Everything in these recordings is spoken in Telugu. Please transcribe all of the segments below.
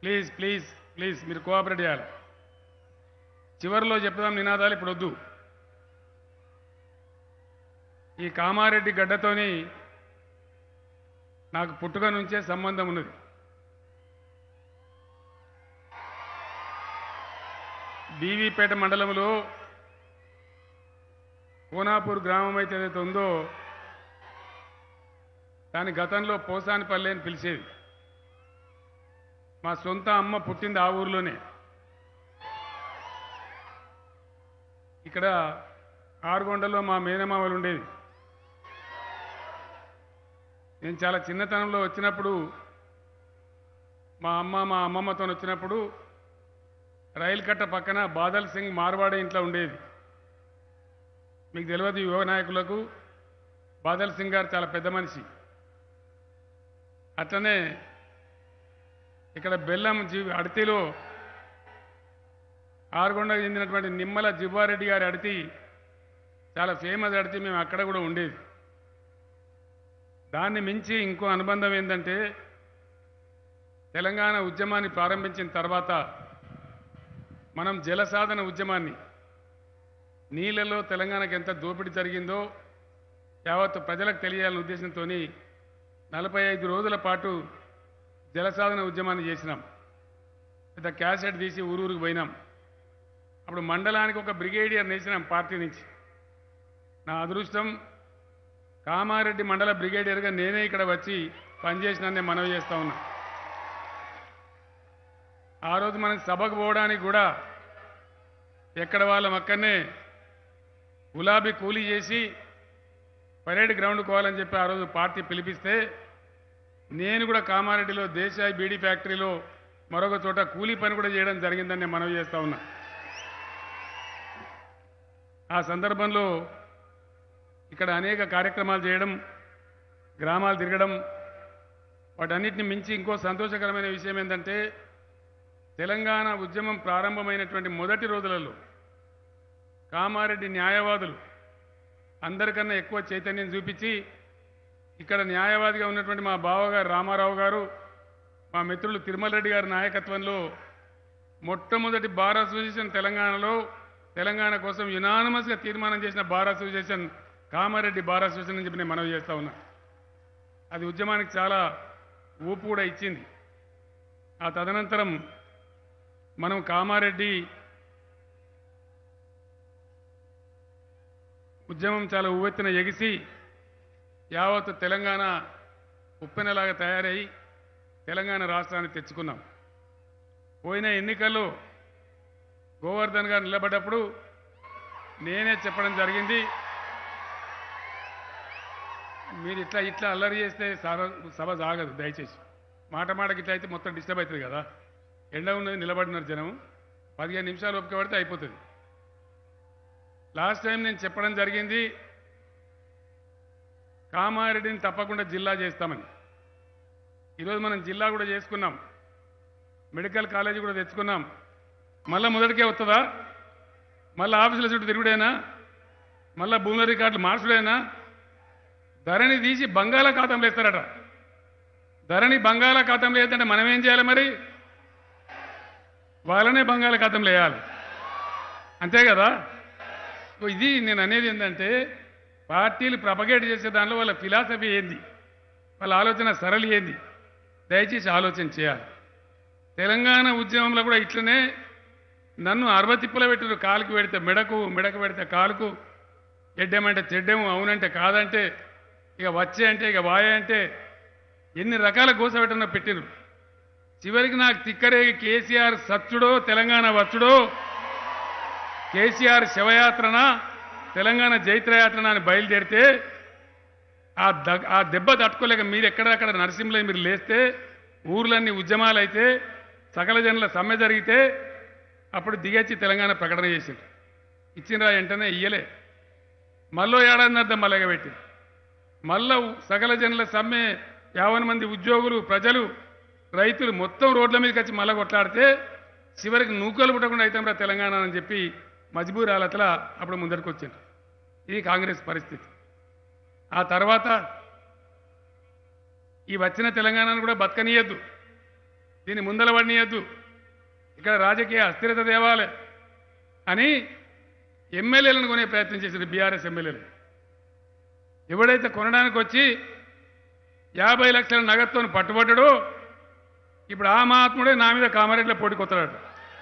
ప్లీజ్ ప్లీజ్ ప్లీజ్ మీరు కోఆపరేట్ చేయాలి చివరిలో చెప్దాం నినాదాలు ఇప్పుడు వద్దు ఈ కామారెడ్డి గడ్డతోని నాకు పుట్టుక నుంచే సంబంధం ఉన్నది బీవీపేట మండలంలో కోనాపూర్ గ్రామం అయితే ఏదైతే ఉందో దాని గతంలో పోసానిపల్లి అని పిలిచేది మా సొంత అమ్మ పుట్టింది ఆ ఊర్లోనే ఇక్కడ ఆరుగొండలో మా మేనమామలు ఉండేది నేను చాలా చిన్నతనంలో వచ్చినప్పుడు మా అమ్మ మా అమ్మమ్మతో వచ్చినప్పుడు రైలు కట్ట పక్కన బాదల్ సింగ్ మార్వాడే ఇంట్లో ఉండేది మీకు తెలియదు యువ నాయకులకు బాదల్ సింగ్ గారు చాలా పెద్ద మనిషి అట్లనే ఇక్కడ బెల్లం జీ అడితిలో ఆరుగొండకు చెందినటువంటి నిమ్మల జిబ్బారెడ్డి గారి అడితి చాలా ఫేమస్ అడితి మేము అక్కడ కూడా ఉండేది దాన్ని మించి ఇంకో అనుబంధం ఏంటంటే తెలంగాణ ఉద్యమాన్ని ప్రారంభించిన తర్వాత మనం జలసాధన ఉద్యమాన్ని నీళ్ళలో తెలంగాణకు ఎంత దోపిడీ జరిగిందో యావత్తు ప్రజలకు తెలియాలనే ఉద్దేశంతో నలభై ఐదు రోజుల పాటు జలసాధన ఉద్యమాన్ని చేసినాం పెద్ద క్యాసెట్ తీసి ఊరూరికి పోయినాం అప్పుడు మండలానికి ఒక బ్రిగేడియర్ నేసినాం పార్టీ నుంచి నా అదృష్టం కామారెడ్డి మండల బ్రిగేడియర్గా నేనే ఇక్కడ వచ్చి పనిచేసిననే మనవి చేస్తా ఉన్నా ఆ రోజు మనం సభకు పోవడానికి కూడా ఎక్కడ వాళ్ళం అక్కడనే గులాబీ కూలీ చేసి పరేడ్ గ్రౌండ్ పోవాలని చెప్పి ఆ రోజు పార్టీ పిలిపిస్తే నేను కూడా కామారెడ్డిలో దేశాయి బీడీ ఫ్యాక్టరీలో మరొక చోట కూలీ పని కూడా చేయడం జరిగిందని నేను మనవి చేస్తా ఉన్నా ఆ సందర్భంలో ఇక్కడ అనేక కార్యక్రమాలు చేయడం గ్రామాలు తిరగడం వాటన్నిటిని మించి ఇంకో సంతోషకరమైన విషయం ఏంటంటే తెలంగాణ ఉద్యమం ప్రారంభమైనటువంటి మొదటి రోజులలో కామారెడ్డి న్యాయవాదులు అందరికన్నా ఎక్కువ చైతన్యం చూపించి ఇక్కడ న్యాయవాదిగా ఉన్నటువంటి మా బావగారు రామారావు గారు మా మిత్రులు తిరుమల రెడ్డి గారి నాయకత్వంలో మొట్టమొదటి బార్ అసోసియేషన్ తెలంగాణలో తెలంగాణ కోసం యునానమస్గా తీర్మానం చేసిన bar association Kamareddy bar association అని చెప్పి నేను మనవి చేస్తా ఉన్నా అది ఉద్యమానికి చాలా ఊపు కూడా ఇచ్చింది ఆ తదనంతరం మనం కామారెడ్డి ఉద్యమం చాలా ఉవ్వెత్తున ఎగిసి యావత్ తెలంగాణ ఉప్పెనలాగా తయారై తెలంగాణ రాష్ట్రాన్ని తెచ్చుకున్నాం పోయిన ఎన్నికల్లో గోవర్ధన్ గారు నిలబడ్డప్పుడు నేనే చెప్పడం జరిగింది మీరు ఇట్లా ఇట్లా అల్లరి చేస్తే సభ సభ సాగదు దయచేసి మాట మాటకి ఇట్లా అయితే మొత్తం డిస్టర్బ్ అవుతుంది కదా ఎండ ఉన్నది నిలబడినారు జనం పదిహేను నిమిషాలు ఒప్పుక పడితే అయిపోతుంది లాస్ట్ టైం నేను చెప్పడం జరిగింది కామారెడ్డిని తప్పకుండా జిల్లా చేస్తామని ఈరోజు మనం జిల్లా కూడా చేసుకున్నాం మెడికల్ కాలేజీ కూడా తెచ్చుకున్నాం మళ్ళీ మొదటికే వస్తుందా మళ్ళీ ఆఫీసుల చుట్టూ తిరుగుడేనా మళ్ళీ భూముల రికార్డులు మార్చుడేనా ధరణి తీసి బంగాళాఖాతంలో వేస్తారట ధరణి బంగాళాఖాతంలో వేద్దంటే మనం ఏం చేయాలి మరి వాళ్ళనే బంగాళాఖాతంలో వేయాలి అంతే కదా సో ఇది నేను అనేది ఏంటంటే పార్టీలు ప్రపగేట్ చేసే దానిలో వాళ్ళ ఫిలాసఫీ ఏంది వాళ్ళ ఆలోచన సరళి ఏంది దయచేసి ఆలోచన చేయాలి తెలంగాణ ఉద్యమంలో కూడా ఇట్లనే నన్ను అరవతిప్పుల పెట్టారు కాలుకు పెడితే మెడకు మెడకు పెడితే కాలుకు ఎడ్డమంటే చెడ్డము అవునంటే కాదంటే ఇక వచ్చే అంటే ఇక వాయ అంటే ఎన్ని రకాల గోసపెట్టన పెట్టిరు చివరికి నాకు తిక్కరేగి కేసీఆర్ సచ్చుడో తెలంగాణ వచ్చుడో కేసీఆర్ శవయాత్రన తెలంగాణ జైత్రయాత్రన అని బయలుదేరితే ఆ దగ్ ఆ దెబ్బ తట్టుకోలేక మీరు ఎక్కడక్కడ నరసింహలో మీరు లేస్తే ఊర్లన్నీ ఉద్యమాలు అయితే సకల జనుల సమ్మె జరిగితే అప్పుడు దిగచ్చి తెలంగాణ ప్రకటన చేసింది ఇచ్చిండ్రా వెంటనే ఇయ్యలే మళ్ళీ ఏడాది అర్థం మల్లగబెట్టి మళ్ళా సకల జనుల సమ్మె యావన మంది ఉద్యోగులు ప్రజలు రైతులు మొత్తం రోడ్ల మీదకి వచ్చి మళ్ళా కొట్లాడితే చివరికి నూకలు పుట్టకుండా అవుతాం రా తెలంగాణ అని చెప్పి మజ్బూర్ హాలతలా అప్పుడు ముందరికి వచ్చింది ఇది కాంగ్రెస్ పరిస్థితి ఆ తర్వాత ఈ వచ్చిన తెలంగాణను కూడా బతకనీయద్దు దీన్ని ముందల పడినీయద్దు ఇక్కడ రాజకీయ అస్థిరత తేవాలి అని ఎమ్మెల్యేలను కొనే ప్రయత్నం చేసింది బీఆర్ఎస్ ఎమ్మెల్యేలు ఎవడైతే కొనడానికి వచ్చి యాభై లక్షల నగదుతో పట్టుబడ్డాడో ఇప్పుడు ఆ మహాత్ముడే నా మీద కామారెడ్డిలో పోటీ కొత్తడాడు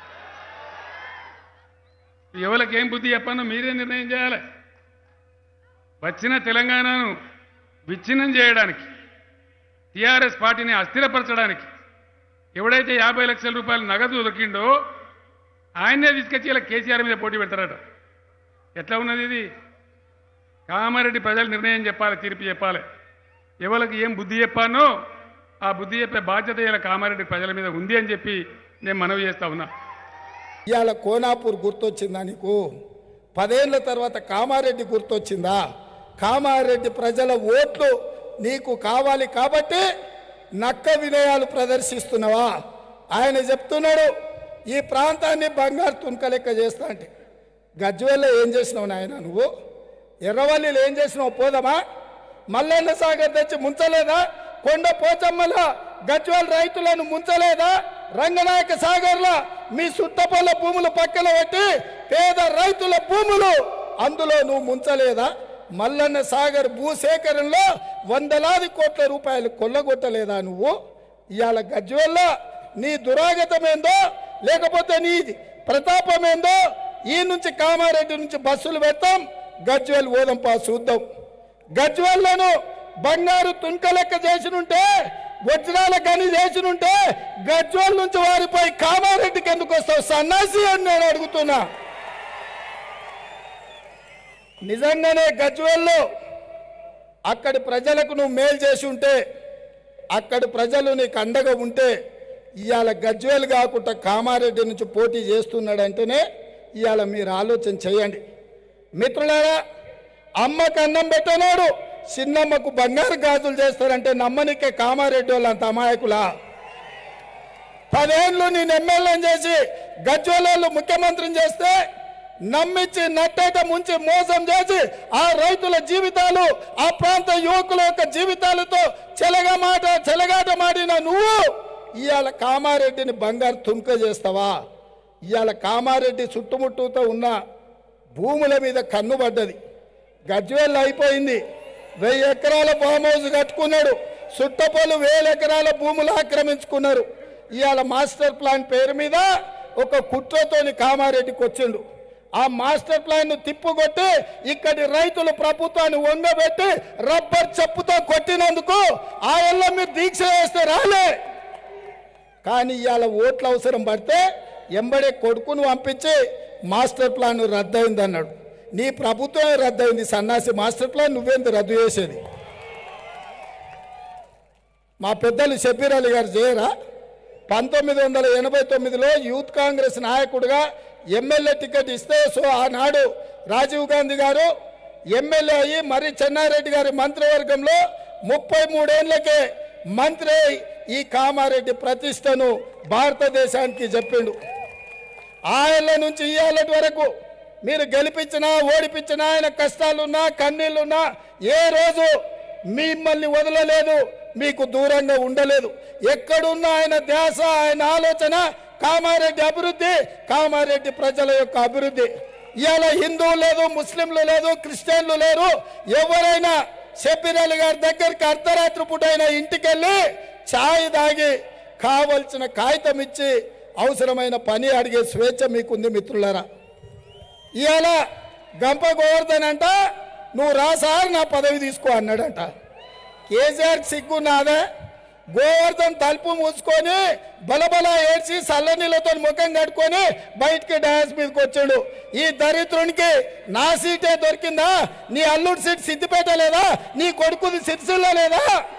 ఎవరికి ఏం బుద్ధి చెప్పానో మీరే నిర్ణయం చేయాలి వచ్చిన తెలంగాణను విచ్ఛిన్నం చేయడానికి టీఆర్ఎస్ పార్టీని అస్థిరపరచడానికి ఎవడైతే యాభై లక్షల రూపాయలు నగదు దొరికిండో ఆయన్నే తీసుకొచ్చి ఇలా కేసీఆర్ మీద పోటీ పెడతారట ఎట్లా ఉన్నది ఇది కామారెడ్డి ప్రజలు నిర్ణయం చెప్పాలి తీర్పు చెప్పాలి ఎవరికి ఏం బుద్ధి చెప్పానో ఆ బుద్ధి చెప్పే బాధ్యత ఇలా కామారెడ్డి ప్రజల మీద ఉంది అని చెప్పి నేను మనవి చేస్తా ఉన్నా ఇవాళ కోనాపూర్ గుర్తొచ్చిందా నీకు పదేళ్ల తర్వాత కామారెడ్డి గుర్తొచ్చిందా కామారెడ్డి ప్రజల ఓట్లు నీకు కావాలి కాబట్టి నక్క వినయాలు ప్రదర్శిస్తున్నావా ఆయన చెప్తున్నాడు ఈ ప్రాంతాన్ని బంగారు తునక లెక్క చేస్తా అంటే గజ్వెల్లో ఏం చేసినావు నాయన నువ్వు ఎర్రవల్లిలో ఏం చేసినావు పోదామా మల్లన్న సాగర్ తెచ్చి ముంచలేదా కొండ పోచమ్మల గజ్వాల్ రైతులను ముంచలేదా రంగనాయక సాగర్లో మీ సుట్టపల్ల భూములు పక్కన పెట్టి పేద రైతుల భూములు అందులో నువ్వు ముంచలేదా మల్లన్న సాగర్ భూసేకరణలో వందలాది కోట్ల రూపాయలు కొల్లగొట్టలేదా నువ్వు ఇవాళ గజ్వెల్లో నీ దురాగతమేందో లేకపోతే నీ ప్రతాపమేందో ఈ నుంచి కామారెడ్డి నుంచి బస్సులు పెడతాం గజ్వెల్ ఓదంపా చూద్దాం గజ్వెల్లను బంగారు తుంక లెక్క చేసినుంటే వజ్రాల గని చేసినుంటే గజ్వెల్ నుంచి వారిపై కామారెడ్డికి ఎందుకు వస్తావు సన్నాసి అని నేను అడుగుతున్నా నిజంగానే గజ్వెల్లో అక్కడి ప్రజలకు నువ్వు మేలు చేసి ఉంటే అక్కడి ప్రజలు నీకు అండగా ఉంటే ఇవాళ గజ్వేల్ కాకుండా కామారెడ్డి నుంచి పోటీ చేస్తున్నాడంటేనే ఇవాళ మీరు ఆలోచన చేయండి మిత్రులారా అమ్మకు అన్నం పెట్టనాడు చిన్నమ్మకు బంగారు గాజులు చేస్తారంటే నమ్మనికే కామారెడ్డి వాళ్ళు అంత అమాయకులా పదేళ్ళు నేను ఎమ్మెల్యేని చేసి గజ్వేలలో ముఖ్యమంత్రిని చేస్తే నమ్మించి నట్టేట ముంచి మోసం చేసి ఆ రైతుల జీవితాలు ఆ ప్రాంత యువకుల యొక్క జీవితాలతో చెలగమాట చెలగాట మాడిన నువ్వు ఇవాళ కామారెడ్డిని బంగారు తుమ్క చేస్తావా ఇవాళ కామారెడ్డి చుట్టుముట్టుతో ఉన్న భూముల మీద కన్ను పడ్డది గజ్వేల్ అయిపోయింది వెయ్యి ఎకరాల ఫామ్ హౌస్ కట్టుకున్నాడు సుట్టపొలు వేల ఎకరాల భూములు ఆక్రమించుకున్నారు ఇవాళ మాస్టర్ ప్లాన్ పేరు మీద ఒక కుట్రతోని కామారెడ్డికి వచ్చిండు ఆ మాస్టర్ ప్లాన్ ను తిప్పుకొట్టి ఇక్కడి రైతులు ప్రభుత్వాన్ని వంగబెట్టి రబ్బర్ చెప్పుతో కొట్టినందుకు ఆయల్లో మీరు దీక్ష చేస్తే రాలే కానీ ఇవాళ ఓట్ల అవసరం పడితే ఎంబడే కొడుకును పంపించి మాస్టర్ ప్లాన్ రద్దయింది అన్నాడు నీ ప్రభుత్వమే రద్దయింది సన్నాసి మాస్టర్ ప్లాన్ నువ్వేంది రద్దు చేసేది మా పెద్దలు షబీర్ అలీ గారు చేయరా పంతొమ్మిది వందల ఎనభై తొమ్మిదిలో యూత్ కాంగ్రెస్ నాయకుడిగా ఎమ్మెల్యే టికెట్ ఇస్తే సో ఆనాడు రాజీవ్ గాంధీ గారు ఎమ్మెల్యే అయ్యి మరి చెన్నారెడ్డి గారి మంత్రివర్గంలో ముప్పై మూడేళ్లకే మంత్రి అయి ఈ కామారెడ్డి ప్రతిష్టను భారతదేశానికి చెప్పిండు ఆయన నుంచి ఇయ్యాలటి వరకు మీరు గెలిపించినా ఓడిపించినా ఆయన కష్టాలున్నా కన్నీళ్లున్నా ఏ రోజు మిమ్మల్ని వదలలేదు మీకు దూరంగా ఉండలేదు ఎక్కడున్నా ఆయన ధ్యాస ఆయన ఆలోచన కామారెడ్డి అభివృద్ధి కామారెడ్డి ప్రజల యొక్క అభివృద్ధి ఇవాళ హిందువులు లేదు ముస్లింలు లేదు క్రిస్టియన్లు లేరు ఎవరైనా షబీర్ అలీ గారి దగ్గరికి అర్ధరాత్రి పూట అయినా ఇంటికెళ్ళి ఛాయ్ తాగి కావలసిన కాగితం ఇచ్చి అవసరమైన పని అడిగే స్వేచ్ఛ మీకుంది మిత్రులారా ఇవాళ గంప గోవర్ధన్ అంట నువ్వు రా సార్ నా పదవి తీసుకో అన్నాడంట కేసీఆర్ సిగ్గు నాదే గోవర్ధన్ తలుపు మూసుకొని బలబల ఏడ్చి చల్లనీళ్ళతో ముఖం కట్టుకొని బయటికి డాన్స్ మీదకి వచ్చాడు ఈ దరిద్రునికి నా సీటే దొరికిందా నీ అల్లుడి సీట్ సిద్దిపేట లేదా నీ కొడుకుది సిరిసిల్ల లేదా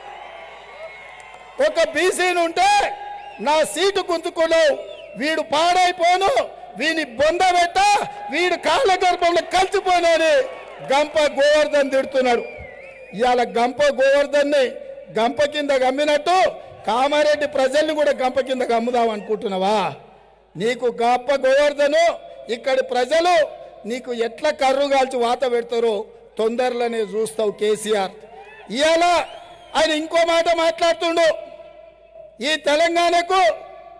ఒక బీసీని ఉంటే నా సీటు గుంతుకున్నావు వీడు పాడైపోను వీని బొందబెట్ట వీడు కాళ్ళ గర్భంలో కలిసిపోను అని గంప గోవర్ధన్ తిడుతున్నాడు ఇవాళ గంప గోవర్ధన్ని గంప కింద గమ్మినట్టు కామారెడ్డి ప్రజల్ని కూడా గంప కింద గమ్ముదాం అనుకుంటున్నావా నీకు గంప గోవర్ధను ఇక్కడి ప్రజలు నీకు ఎట్లా కర్రు కాల్చి వాత పెడతారో తొందరలోనే చూస్తావు కేసీఆర్ ఇవాళ ఆయన ఇంకో మాట మాట్లాడుతుండు ఈ తెలంగాణకు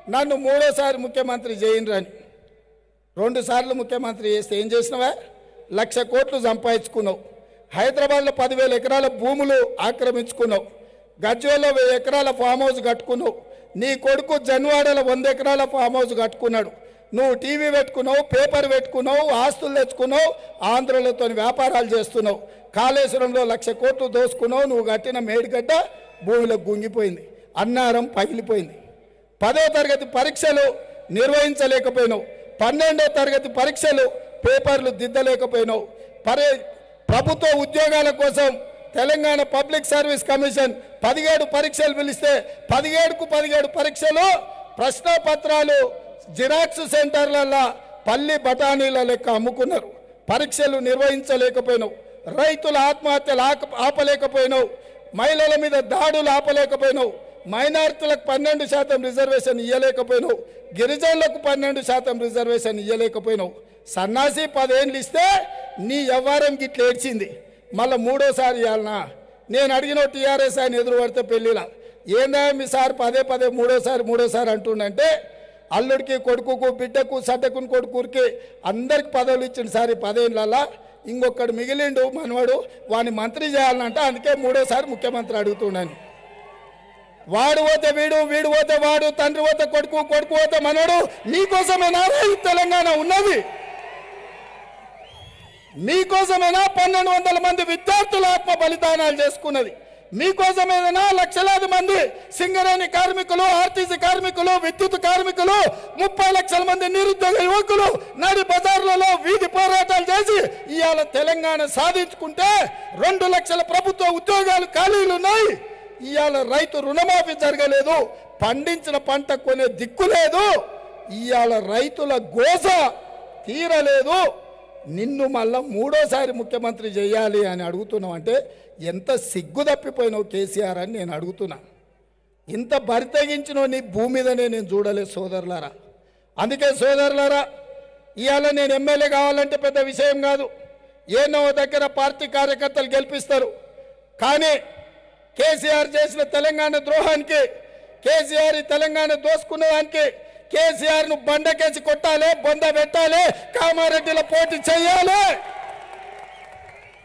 నన్ను మూడోసారి ముఖ్యమంత్రి చేయండి రెండు సార్లు ముఖ్యమంత్రి చేస్తే ఏం చేసినవా లక్ష కోట్లు సంపాదించుకున్నావు హైదరాబాద్లో పదివేల ఎకరాల భూములు ఆక్రమించుకున్నావు గజ్వేల్లో వెయ్యి ఎకరాల ఫామ్ హౌస్ కట్టుకున్నావు నీ కొడుకు జన్వాడలో వంద ఎకరాల ఫామ్ హౌస్ కట్టుకున్నాడు నువ్వు టీవీ పెట్టుకున్నావు పేపర్ పెట్టుకున్నావు ఆస్తులు తెచ్చుకున్నావు ఆంధ్రలతో వ్యాపారాలు చేస్తున్నావు కాళేశ్వరంలో లక్ష కోట్లు దోసుకున్నావు నువ్వు కట్టిన మేడిగడ్డ భూమిలో గుంగిపోయింది అన్నారం పగిలిపోయింది పదో తరగతి పరీక్షలు నిర్వహించలేకపోయినావు పన్నెండో తరగతి పరీక్షలు పేపర్లు దిద్దలేకపోయినావు పరే ప్రభుత్వ ఉద్యోగాల కోసం తెలంగాణ పబ్లిక్ సర్వీస్ కమిషన్ పదిహేడు పరీక్షలు పిలిస్తే పదిహేడుకు పదిహేడు పరీక్షలు ప్రశ్నపత్రాలు జిరాక్స్ సెంటర్లలో పల్లి బఠానీల లెక్క అమ్ముకున్నారు పరీక్షలు నిర్వహించలేకపోయినావు రైతుల ఆత్మహత్యలు ఆక ఆపలేకపోయినావు మహిళల మీద దాడులు ఆపలేకపోయినావు మైనారిటీలకు పన్నెండు శాతం రిజర్వేషన్ ఇవ్వలేకపోయినావు గిరిజనులకు పన్నెండు శాతం రిజర్వేషన్ ఇవ్వలేకపోయినావు సన్నాసి పదేళ్ళు ఇస్తే నీ వ్యవహారం గిట్ల ఏడ్చింది మళ్ళీ మూడోసారి ఇవ్వాలనా నేను అడిగిన టీఆర్ఎస్ ఆయన ఎదురు పడితే పెళ్ళిలా ఏందా మీ సార్ పదే పదే మూడోసారి మూడోసారి అంటుండంటే అల్లుడికి కొడుకుకు బిడ్డకు సడ్డకుని కొడుకురికి అందరికి పదవులు ఇచ్చిన సార్ ఈ పదేళ్ళ ఇంకొకడు మిగిలిండు మనవాడు వాని మంత్రి చేయాలంటే అందుకే మూడోసారి ముఖ్యమంత్రి అడుగుతున్నాను వాడు పోతే వీడు వీడు పోతే వాడు తండ్రి పోతే కొడుకు కొడుకు పోతే మనవడు మీకోసమేనా ఈ తెలంగాణ ఉన్నది మీకోసమేనా పన్నెండు వందల మంది విద్యార్థుల ఆత్మ బలిదానాలు చేసుకున్నది మీకోసమేనా లక్షలాది మంది సింగరేణి కార్మికులు ఆర్టీసీ కార్మికులు విద్యుత్ కార్మికులు ముప్పై లక్షల మంది నిరుద్యోగ యువకులు నడి బజార్లలో వీధి పోరాటాలు చేసి ఇవాళ తెలంగాణ సాధించుకుంటే రెండు లక్షల ప్రభుత్వ ఉద్యోగాలు ఖాళీలు ఉన్నాయి ఇవాళ రైతు రుణమాఫీ జరగలేదు పండించిన పంట కొనే దిక్కు లేదు ఇవాళ రైతుల గోస తీరలేదు నిన్ను మళ్ళా మూడోసారి ముఖ్యమంత్రి చేయాలి అని అడుగుతున్నావు అంటే ఎంత సిగ్గు తప్పిపోయినావు కేసీఆర్ అని నేను అడుగుతున్నా ఇంత బరితెగించిన నీ భూమి మీదనే నేను చూడలేదు సోదరులారా అందుకే సోదరులారా ఇవాళ నేను ఎమ్మెల్యే కావాలంటే పెద్ద విషయం కాదు ఏనో దగ్గర పార్టీ కార్యకర్తలు గెలిపిస్తారు కానీ కేసీఆర్ చేసిన తెలంగాణ ద్రోహానికి కేసీఆర్ ఈ తెలంగాణ దోసుకున్న దానికి కేసీఆర్ ను బండకేసి కొట్టాలి బొంద పెట్టాలి కామారెడ్డిలో పోటీ చేయాలి